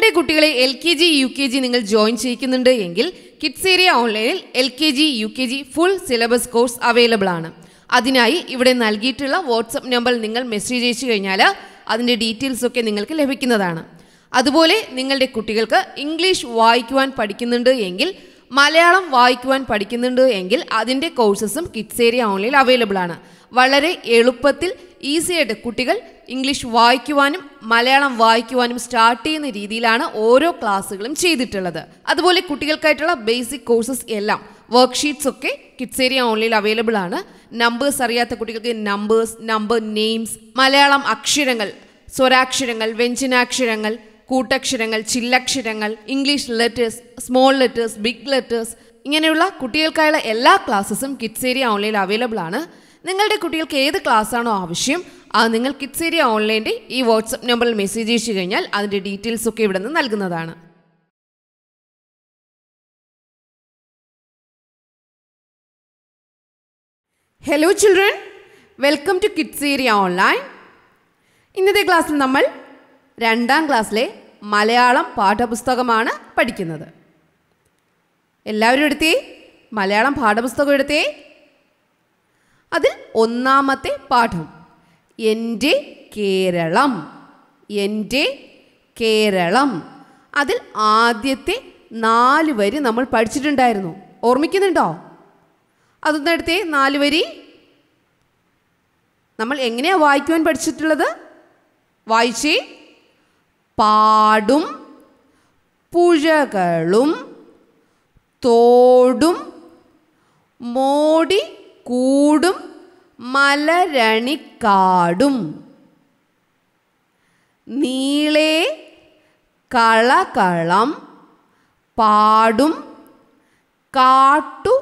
നിങ്ങളുടെ കുട്ടികളെ L K G U K G നിങ്ങൾ ജോയിൻ ചെയ്യിക്കുന്നുണ്ട് എങ്കിൽ കിഡ്സ് ഏരിയ ഓൺലൈനിൽ L K G U K G full syllabus course available ആണ് അതിനായി ഇവിടെ നൽകിയിട്ടുള്ള വാട്സപ്പ് നമ്പറിൽ നിങ്ങൾ മെസ്സേജ് അയച്ചു കഴിഞ്ഞാൽ അതിൻ്റെ ഡീറ്റെയിൽസ് ഒക്കെ നിങ്ങൾക്ക് ലഭിക്കുന്നതാണ് അതുപോലെ നിങ്ങളുടെ കുട്ടികൾക്ക് ഇംഗ്ലീഷ് വായിക്കുവാൻ പഠിക്കുന്നുണ്ട് എങ്കിൽ മലയാളം വായിക്കുവാൻ പഠിക്കുന്നുണ്ട് എങ്കിൽ അതിൻ്റെ കോഴ്സസും കിഡ്സ് ഏരിയ ഓൺലൈനിൽ അവൈലബിൾ ആണ് വളരെ എളുപ്പത്തിൽ ഈസി ആയിട്ട് കുട്ടികൾ ഇംഗ്ലീഷ് വായിക്കുവാനും മലയാളം വായിക്കുവാനും സ്റ്റാർട്ട് ചെയ്യുന്ന രീതിയിലാണ് ഓരോ ക്ലാസ്സുകളും ചെയ്തിട്ടുള്ളത് അതുപോലെ കുട്ടികൾക്കായിട്ടുള്ള ബേസിക് കോഴ്സസ് എല്ലാം വർക്ക്ഷീറ്റ്സ് ഒക്കെ കിഡ്സ് ഏരിയ ഓൺലൈനിൽ അവൈലബിൾ ആണ് നമ്പേഴ്സ് അറിയാത്ത കുട്ടികൾക്ക് നമ്പേഴ്സ് നമ്പർ നെയിംസ് മലയാളം അക്ഷരങ്ങൾ സ്വരാക്ഷരങ്ങൾ വ്യഞ്ജനാക്ഷരങ്ങൾ കൂട്ടക്ഷരങ്ങൾ ചില്ലക്ഷരങ്ങൾ English letters small letters big letters ഇങ്ങനെയുള്ള കുട്ടികൾക്കായുള്ള എല്ലാ ക്ലാസ്സസും കിഡ്സ് ഏരിയ ഓൺലൈനിൽ അവൈലബിൾ ആണ് നിങ്ങളുടെ കുട്ടികൾക്ക് ഏത് ക്ലാസ് ആണോ ആവശ്യം അത് നിങ്ങൾ കിഡ്സ് ഏരിയ ഓൺലൈൻ്റെ ഈ വാട്സപ്പ് നമ്പറിൽ മെസ്സേജ് അയച്ചു കഴിഞ്ഞാൽ അതിൻ്റെ ഡീറ്റെയിൽസ് ഒക്കെ ഇവിടെ നിന്ന് നൽകുന്നതാണ് hello children welcome to kids area online ഇന്നത്തെ ക്ലാസ്സിൽ നമ്മൾ രണ്ടാം ക്ലാസ്സിലെ മലയാളം പാഠപുസ്തകമാണ് പഠിക്കുന്നത് എല്ലാവരും എടുത്തേ മലയാളം പാഠപുസ്തകം എടുത്തേ അതിൽ ഒന്നാമത്തെ പാഠം എൻ്റെ കേരളം എൻ്റെ കേരളം അതിൽ ആദ്യത്തെ നാല് വരി നമ്മൾ പഠിച്ചിട്ടുണ്ടായിരുന്നു ഓർമ്മിക്കുന്നുണ്ടോ അതൊന്നും എടുത്തേ നാല് വരി നമ്മൾ എങ്ങനെയാണ് വായിക്കുവാൻ പഠിച്ചിട്ടുള്ളത് വായിച്ചേ പാടും പുഴകളും തോടും മോടി കൂടും മലരണിക്കാടും നീളേ കളകളം പാടും കാട്ടു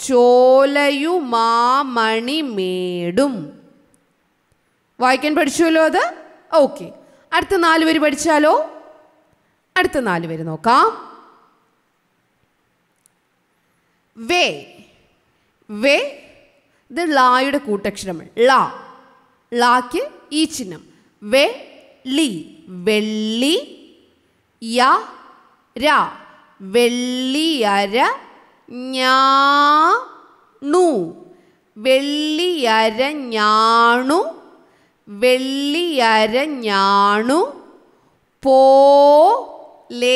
ചോലയുമാമണിമേടും വായിക്കാൻ പഠിച്ചുവല്ലോ അത് ഓക്കെ അടുത്ത നാല് വരി പഠിച്ചാലോ അടുത്ത നാല് വരി നോക്കാം വേ വേ ഇത് ലായുടെ കൂട്ടക്ഷരം ലാ ലാക്ക് ഈ ചിഹ്നം വെ ലി വെള്ളി യ ര വെള്ളിയര ഞാണു വെള്ളിയര ഞാണു വെള്ളിയര ഞാണു പോലേ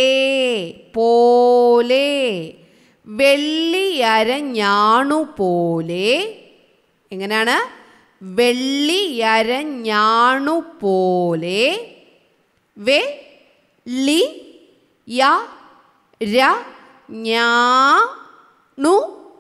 പോലെ വെള്ളിയര ഞാണു പോലെ എങ്ങനെയാണ് വെള്ളിയര ഞാണു പോലെ വെ ലി യ ര ഞാണു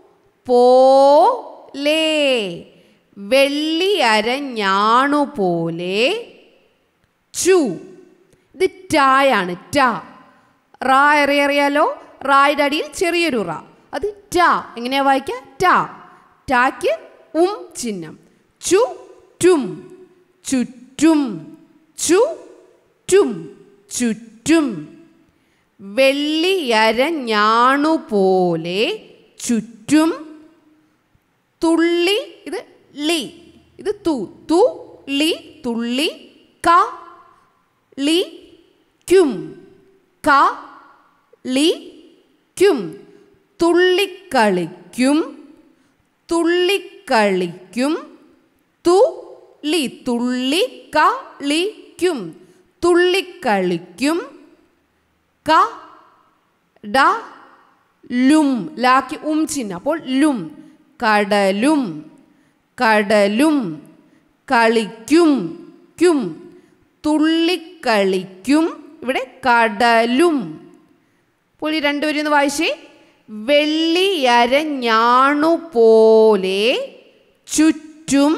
പോലെ വെള്ളിയര ഞാണു പോലെ ചു ഇത് ടായാണ് ട റാ അറിയാലോ റായുടെ അടിയിൽ ചെറിയൊരു റാ അത് ട എങ്ങനെയാ വായിക്കുക ട ടാക്ക് ഉം ചിഹ്നം ചു ടും ചുറ്റും ചു ടും ചുറ്റും വെള്ളിയര ഞാണു പോലെ ചുറ്റും തുള്ളി ഇത് ലി ഇത് തു തു ലി തുള്ളി ക ലി ക്യും ക ലി ക്യും തുള്ളിക്കളിക്കും തുള്ളിക്കളിക്കും തു ലി തുള്ളി കളിക്കും തുള്ളിക്കളിക്കും ക ഡ ലും ലാക്കി ഉം ചിഹ്നം അപ്പോൾ ലും കടലും കടലും കളിക്കും ക്യും തുള്ളിക്കളിക്കും ഇവിടെ കടലും അപ്പോൾ ഈ രണ്ടുപേരും ഒന്ന് വായിച്ചേ വെള്ളിയര ഞാണു പോലെ ചുറ്റും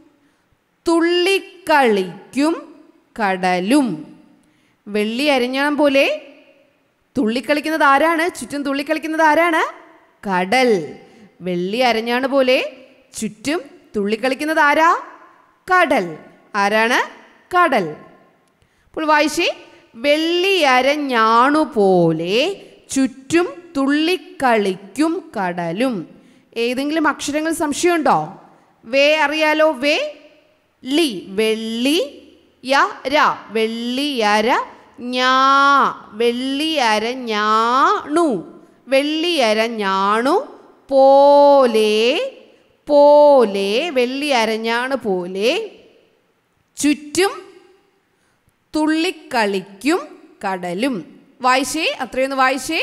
തുള്ളിക്കളിക്കും കടലും വെള്ളി അരഞ്ഞാണം പോലെ തുള്ളിക്കളിക്കുന്നത് ആരാണ് ചുറ്റും തുള്ളിക്കളിക്കുന്നത് ആരാണ് കടൽ വെള്ളി അരഞ്ഞാണ് പോലെ ചുറ്റും തുള്ളിക്കളിക്കുന്നത് ആരാ കടൽ ആരാണ് കടൽ അപ്പോൾ വായിച്ചേ വെള്ളി അരഞ്ഞാണു പോലെ ചുറ്റും തുള്ളിക്കളിക്കും കടലും ഏതെങ്കിലും അക്ഷരങ്ങൾ സംശയമുണ്ടോ വേ അറിയാലോ വേ ലി വെള്ളി യ ര വെള്ളിയര ഞാ വെള്ളിയരഞ്ഞാണു വെള്ളിയരഞ്ഞാണു പോലെ പോലെ വെള്ളിയരഞ്ഞാണ് പോലെ ചുറ്റും തുള്ളിക്കളിക്കും കടലും വായിച്ചേ അത്രയൊന്ന് വായിച്ചേ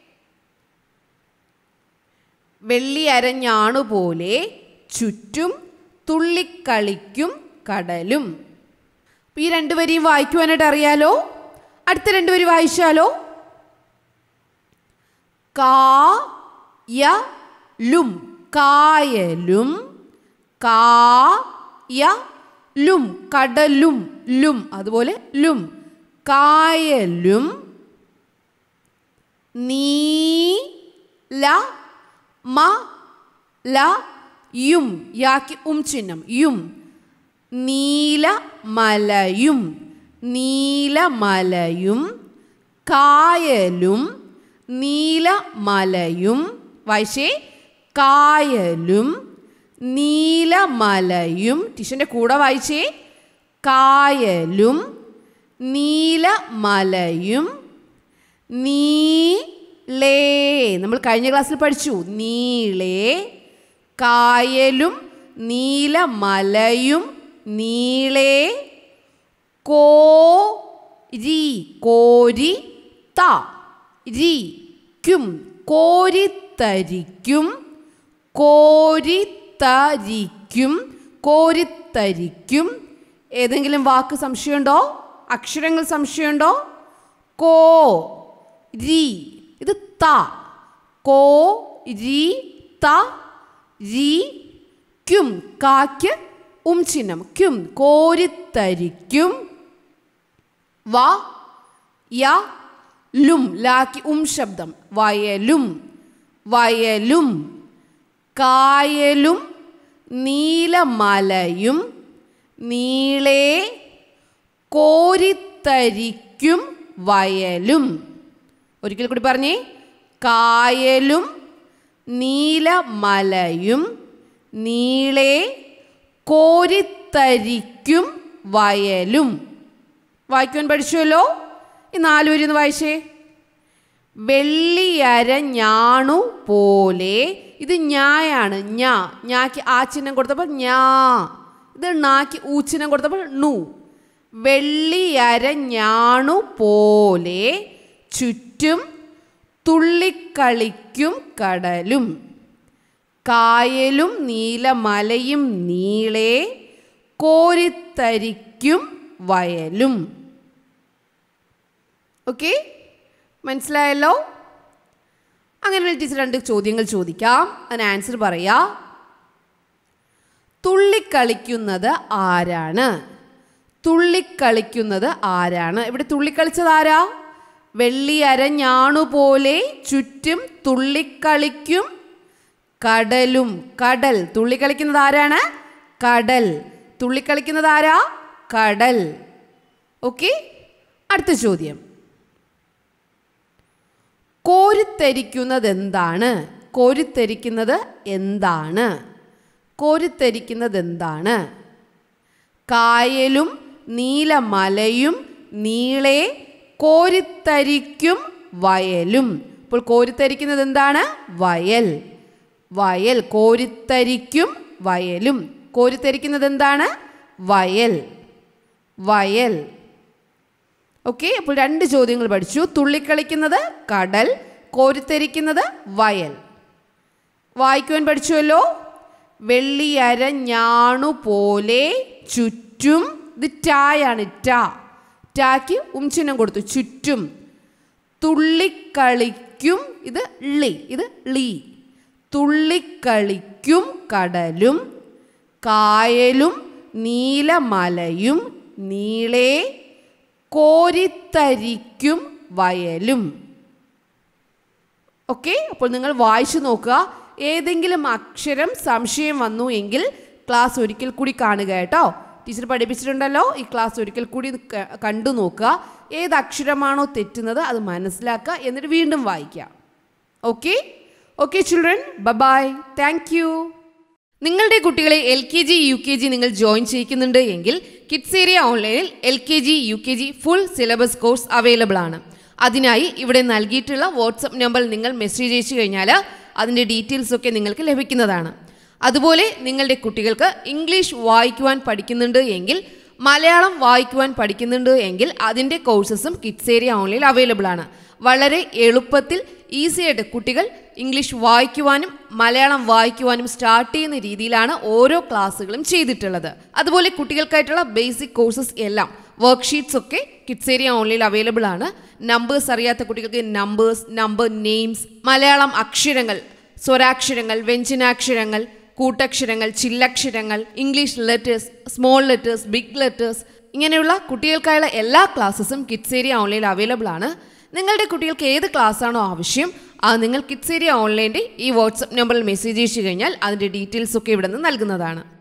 വെള്ളി അരഞ്ഞാണു പോലെ ചുറ്റും തുള്ളിക്കളിക്കും കടലും അപ്പൊ ഈ രണ്ടുപേരെയും വായിക്കുവാനായിട്ട് അറിയാലോ അടുത്ത രണ്ടുപേരും വായിച്ചാലോ കായലും കായലും കായലും കടലും ലും അതുപോലെ ലും കായലും നീല മ ല യും യാക്കി ഉം ചിഹ്നം യും നീലമലയും നീലമലയും കായലും നീലമലയും വായിച്ചേ കായലും നീലമലയും ടീച്ചറിൻ്റെ കൂടെ വായിച്ചേ കായലും നീലമലയും നീളേ നമ്മൾ കഴിഞ്ഞ ക്ലാസ്സിൽ പഠിച്ചു നീളേ കായലും നീലമലയും നീളേ കോരി കോരി ത രിക്കും കോരിത്തരിക്കും കോരിത്തരിക്കും കോരിത്തരിക്കും ഏതെങ്കിലും വാക്ക് സംശയമുണ്ടോ അക്ഷരങ്ങൾ സംശയമുണ്ടോ കോ രി ഇത് ത കോ രി ത രി ക്യും കാക്ക് ഉം ചിഹ്നം ക്യും കോരിത്തരിക്കും വ യ ലും ലാക്കി ഉം ശബ്ദം വയലും വയലും കായലും നീലമലയും നീളേ കോരിത്തരിക്കും വയലും ഒരിക്കൽ കൂടി പറഞ്ഞേ കായലും നീലമലയും നീളേ കോരിത്തരിക്കും വയലും വായിക്കുവാൻ പഠിച്ചുവല്ലോ ഈ നാലുപേരും ഒന്ന് വായിച്ചേ വെള്ളിയര ഞാണു പോലെ ഇത് ഞായാണ് ഞാ ഞാക്ക് ആ ചിഹ്നം കൊടുത്തപ്പോൾ ഞാ ഇത് നാക്ക് ഊ ചിഹ്നം കൊടുത്തപ്പോൾ നു വെള്ളിയര ഞാണു പോലെ ചുറ്റും തുള്ളിക്കളിക്കും കടലും കായലും നീലമലയും നീളേ കോരിത്തരിക്കും വയലും ഓക്കെ മനസ്സിലായല്ലോ അങ്ങനെ ടീച്ചർ രണ്ട് ചോദ്യങ്ങൾ ചോദിക്കാം അതിന് ആൻസർ പറയാ തുള്ളിക്കളിക്കുന്നത് ആരാണ് തുള്ളിക്കളിക്കുന്നത് ആരാണ് ഇവിടെ തുള്ളിക്കളിച്ചത് ആരാ വെള്ളി അരഞ്ഞാണു പോലെ ചുറ്റും തുള്ളിക്കളിക്കും കടലും കടൽ തുള്ളിക്കളിക്കുന്നത് ആരാണ് കടൽ തുള്ളിക്കളിക്കുന്നത് ആരാ കടൽ ഓക്കെ അടുത്ത ചോദ്യം കോരിത്തരിക്കുന്നത് എന്താണ് കോരിത്തരിക്കുന്നത് എന്താണ് കോരിത്തരിക്കുന്നത് എന്താണ് കായലും നീലമലയും നീളെ കോരിത്തരിക്കും വയലും ഇപ്പോൾ കോരിത്തരിക്കുന്നത് എന്താണ് വയൽ വയൽ കോരിത്തരിക്കും വയലും കോരിത്തരിക്കുന്നത് എന്താണ് വയൽ വയൽ ഓക്കെ അപ്പോൾ രണ്ട് ചോദ്യങ്ങൾ പഠിച്ചു തുള്ളിക്കളിക്കുന്നത് കടൽ കോരിത്തരിക്കുന്നത് വയൽ വായിക്കുവാൻ പഠിച്ചുവല്ലോ വെള്ളിയര ഞാണു പോലെ ചുറ്റും ഇത് ടായാണ് ടാ ടാക്ക് ഉംചിഹ്നം കൊടുത്തു ചുറ്റും തുള്ളിക്കളിക്കും ഇത് ളി ഇത് ളി തുള്ളിക്കളിക്കും കടലും കായലും നീലമലയും നീളേ കോരിത്തരിക്കും വയലും ഓക്കെ അപ്പോൾ നിങ്ങൾ വായിച്ചു നോക്കുക ഏതെങ്കിലും അക്ഷരം സംശയം വന്നു എങ്കിൽ ക്ലാസ് ഒരിക്കൽ കൂടി കാണുക കേട്ടോ ടീച്ചർ പഠിപ്പിച്ചിട്ടുണ്ടല്ലോ ഈ ക്ലാസ് ഒരിക്കൽ കൂടി ഇത് ക- കണ്ടു നോക്കുക ഏത് അക്ഷരമാണോ തെറ്റുന്നത് അത് മനസ്സിലാക്കുക എന്നിട്ട് വീണ്ടും വായിക്കുക okay okay children bye thank you നിങ്ങളുടെ കുട്ടികളെ L K G U K G നിങ്ങൾ ജോയിൻ ചെയ്യിക്കുന്നുണ്ട് എങ്കിൽ കിഡ്സ് ഏരിയ ഓൺലൈനിൽ L K G U K G full syllabus course available ആണ് അതിനായി ഇവിടെ നൽകിയിട്ടുള്ള വാട്സപ്പ് നമ്പർ നിങ്ങൾ മെസ്സേജ് അയച്ചു കഴിഞ്ഞാൽ അതിൻ്റെ ഡീറ്റെയിൽസ് ഒക്കെ നിങ്ങൾക്ക് ലഭിക്കുന്നതാണ് അതുപോലെ നിങ്ങളുടെ കുട്ടികൾക്ക് ഇംഗ്ലീഷ് വായിക്കുവാൻ പഠിക്കുന്നുണ്ട് എങ്കിൽ മലയാളം വായിക്കുവാൻ പഠിക്കുന്നുണ്ട് എങ്കിൽ അതിൻ്റെ കോഴ്സസും കിഡ്സ് ഏരിയ ഓൺലൈനിൽ അവൈലബിൾ ആണ് വളരെ എളുപ്പത്തിൽ ഈസി ആയിട്ട് കുട്ടികൾ ഇംഗ്ലീഷ് വായിക്കുവാനും മലയാളം വായിക്കുവാനും സ്റ്റാർട്ട് ചെയ്യുന്ന രീതിയിലാണ് ഓരോ ക്ലാസ്സുകളും ചെയ്തിട്ടുള്ളത് അതുപോലെ കുട്ടികൾക്കായിട്ടുള്ള ബേസിക് കോഴ്സസ് എല്ലാം വർക്ക്ഷീറ്റ്സ് ഒക്കെ കിഡ്സ് ഏരിയ ഓൺലൈനിൽ അവൈലബിൾ ആണ് നമ്പേഴ്സ് അറിയാത്ത കുട്ടികൾക്ക് നമ്പേഴ്സ് നമ്പർ നെയിംസ് മലയാളം അക്ഷരങ്ങൾ സ്വരാക്ഷരങ്ങൾ വ്യഞ്ജനാക്ഷരങ്ങൾ കൂട്ടക്ഷരങ്ങൾ ചില്ലക്ഷരങ്ങൾ English letters small letters big letters ഇങ്ങനെയുള്ള കുട്ടികൾക്കായുള്ള എല്ലാ ക്ലാസ്സസും കിഡ്സ് ഏരിയ ഓൺലൈനിൽ അവൈലബിൾ ആണ് നിങ്ങളുടെ കുട്ടികൾക്ക് ഏത് ക്ലാസ് ആണോ ആവശ്യം അത് നിങ്ങൾ കിഡ്സ് ഏരിയ ഓൺലൈൻ്റെ ഈ വാട്സപ്പ് നമ്പറിൽ മെസ്സേജ് അയച്ചു കഴിഞ്ഞാൽ അതിൻ്റെ ഡീറ്റെയിൽസ് ഒക്കെ ഇവിടെ നിന്ന് നൽകുന്നതാണ്